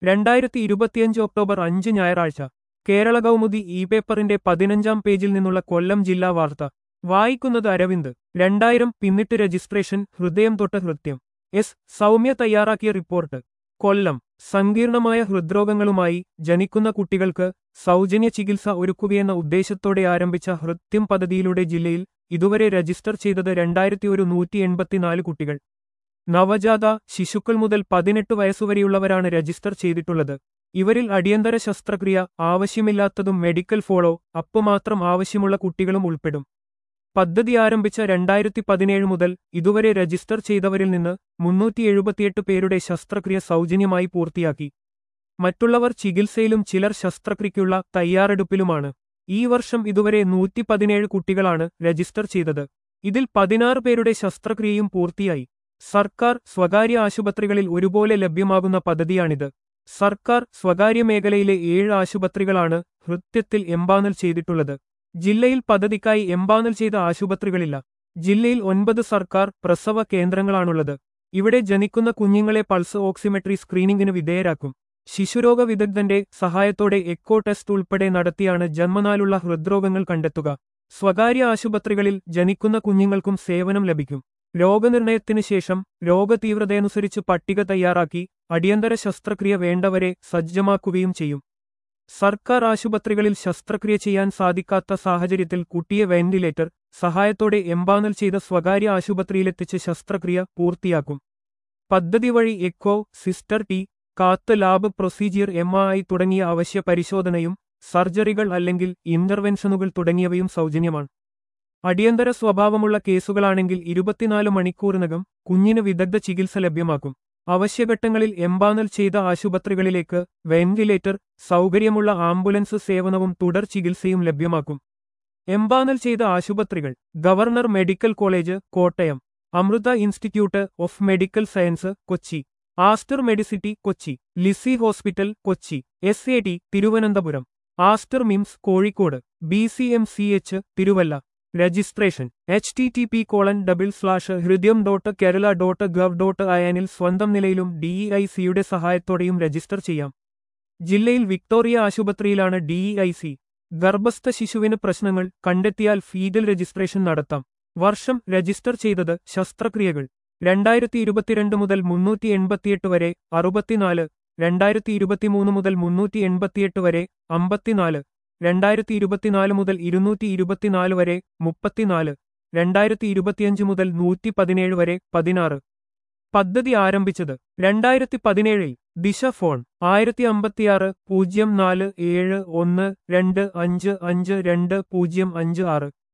രണ്ടായിരത്തി ഇരുപത്തിയഞ്ച് ഒക്ടോബർ അഞ്ച് ഞായറാഴ്ച കേരള കൗമുദി ഇ പേപ്പറിന്റെ പതിനഞ്ചാം പേജിൽ നിന്നുള്ള കൊല്ലം ജില്ലാ വാർത്ത വായിക്കുന്നത് അരവിന്ദ് രണ്ടായിരം പിന്നിട്ട് രജിസ്ട്രേഷൻ ഹൃദയം തൊട്ട് ഹൃത്യം എസ് സൗമ്യ തയ്യാറാക്കിയ റിപ്പോർട്ട് കൊല്ലം സങ്കീർണമായ ഹൃദ്രോഗങ്ങളുമായി ജനിക്കുന്ന കുട്ടികൾക്ക് സൗജന്യ ചികിത്സ ഒരുക്കുകയെന്ന ഉദ്ദേശത്തോടെ ആരംഭിച്ച ഹൃത്യം പദ്ധതിയിലൂടെ ജില്ലയിൽ ഇതുവരെ രജിസ്റ്റർ ചെയ്തത് രണ്ടായിരത്തി ഒരു നൂറ്റി എൺപത്തിനാല് കുട്ടികൾ നവജാത ശിശുക്കൾ മുതൽ പതിനെട്ട് വയസ്സുവരെയുള്ളവരാണ് രജിസ്റ്റർ ചെയ്തിട്ടുള്ളത് ഇവരിൽ അടിയന്തര ശസ്ത്രക്രിയ ആവശ്യമില്ലാത്തതും മെഡിക്കൽ ഫോളോ അപ്പ് മാത്രം ആവശ്യമുള്ള കുട്ടികളും ഉൾപ്പെടും പദ്ധതി ആരംഭിച്ച രണ്ടായിരത്തി പതിനേഴ് മുതൽ ഇതുവരെ രജിസ്റ്റർ ചെയ്തവരിൽ നിന്ന് മുന്നൂറ്റി എഴുപത്തിയെട്ട് പേരുടെ ശസ്ത്രക്രിയ സൗജന്യമായി പൂർത്തിയാക്കി മറ്റുള്ളവർ ചികിത്സയിലും ചിലർ ശസ്ത്രക്രിയയ്ക്കുള്ള തയ്യാറെടുപ്പിലുമാണ് ഈ വർഷം ഇതുവരെ നൂറ്റി പതിനേഴ് കുട്ടികളാണ് രജിസ്റ്റർ ചെയ്തത് ഇതിൽ പതിനാറ് പേരുടെ ശസ്ത്രക്രിയയും പൂർത്തിയായി സർക്കാർ സ്വകാര്യ ആശുപത്രികളിൽ ഒരുപോലെ ലഭ്യമാകുന്ന പദ്ധതിയാണിത് സർക്കാർ സ്വകാര്യ മേഖലയിലെ ഏഴ് ആശുപത്രികളാണ് ഹൃത്യത്തിൽ എംബാനൽ ചെയ്തിട്ടുള്ളത് ജില്ലയിൽ പദ്ധതിക്കായി എംബാനൽ ചെയ്ത ആശുപത്രികളില്ല ജില്ലയിൽ ഒൻപത് സർക്കാർ പ്രസവ കേന്ദ്രങ്ങളാണുള്ളത് ഇവിടെ ജനിക്കുന്ന കുഞ്ഞുങ്ങളെ പൾസ് ഓക്സിമെട്രി സ്ക്രീനിംഗിന് വിധേയരാക്കും ശിശുരോഗ വിദഗ്ധന്റെ സഹായത്തോടെ എക്കോ ടെസ്റ്റ് ഉൾപ്പെടെ നടത്തിയാണ് ജന്മനാലുള്ള ഹൃദ്രോഗങ്ങൾ കണ്ടെത്തുക സ്വകാര്യ ആശുപത്രികളിൽ ജനിക്കുന്ന കുഞ്ഞുങ്ങൾക്കും സേവനം ലഭിക്കും രോഗനിർണയത്തിനു ശേഷം രോഗതീവ്രതയനുസരിച്ച് പട്ടിക തയ്യാറാക്കി അടിയന്തര ശസ്ത്രക്രിയ വേണ്ടവരെ സജ്ജമാക്കുകയും ചെയ്യും സർക്കാർ ആശുപത്രികളിൽ ശസ്ത്രക്രിയ ചെയ്യാൻ സാധിക്കാത്ത സാഹചര്യത്തിൽ കുട്ടിയെ വെന്റിലേറ്റർ സഹായത്തോടെ എംബാനൽ ചെയ്ത സ്വകാര്യ ആശുപത്രിയിലെത്തിച്ച് ശസ്ത്രക്രിയ പൂർത്തിയാക്കും പദ്ധതി വഴി എക്കോ സിസ്റ്റർ T cath lab procedure M I തുടങ്ങിയ അവശ്യ പരിശോധനയും സർജറികൾ അല്ലെങ്കിൽ ഇന്റർവെൻഷനുകൾ തുടങ്ങിയവയും സൗജന്യമാണ് അടിയന്തര സ്വഭാവമുള്ള കേസുകളാണെങ്കിൽ ഇരുപത്തിനാല് മണിക്കൂറിനകം കുഞ്ഞിന് വിദഗ്ധ ചികിത്സ ലഭ്യമാക്കും അവശ്യഘട്ടങ്ങളിൽ എംബാനൽ ചെയ്ത ആശുപത്രികളിലേക്ക് വെന്റിലേറ്റർ സൗകര്യമുള്ള ആംബുലൻസ് സേവനവും തുടർ ചികിത്സയും ലഭ്യമാക്കും എംബാനൽ ചെയ്ത ആശുപത്രികൾ government medical college Kottayam Amrita institute of medical science Kochi Aster Medicity Kochi Lisie hospital Kochi S A T Thiruvananthapuram Aster MIMS Kozhikode B C M C H Thiruvalla registration H T T P colon double slash Hridayam dot Kerala dot gov dot അയനിൽ സ്വന്തം നിലയിലും ഡിഇ I സിയുടെ സഹായത്തോടെയും register ചെയ്യാം ജില്ലയിൽ Victoria ആശുപത്രിയിലാണ് ഡിഇ I C ഗർഭസ്ഥ ശിശുവിന് പ്രശ്നങ്ങൾ കണ്ടെത്തിയാൽ ഫീഡൽ രജിസ്ട്രേഷൻ നടത്താം വർഷം രജിസ്റ്റർ ചെയ്തത് ശസ്ത്രക്രിയകൾ രണ്ടായിരത്തി ഇരുപത്തിരണ്ട് മുതൽ മുന്നൂറ്റി എൺപത്തിയെട്ട് വരെ അറുപത്തിനാല് രണ്ടായിരത്തി ഇരുപത്തിമൂന്ന് മുതൽ മുന്നൂറ്റി എൺപത്തിയെട്ട് വരെ അമ്പത്തിനാല് രണ്ടായിരത്തി ഇരുപത്തിനാല് മുതൽ ഇരുന്നൂറ്റി ഇരുപത്തിനാല് വരെ മുപ്പത്തിനാല് രണ്ടായിരത്തി ഇരുപത്തിയഞ്ച് മുതൽ നൂറ്റി പതിനേഴ് വരെ പതിനാറ് പദ്ധതി ആരംഭിച്ചത് രണ്ടായിരത്തി പതിനേഴിൽ ദിശ ഫോൺ ആയിരത്തി അമ്പത്തിയാറ് പൂജ്യം നാല് ഏഴ് ഒന്ന് രണ്ട് അഞ്ച് അഞ്ച് രണ്ട് പൂജ്യം അഞ്ച് ആറ്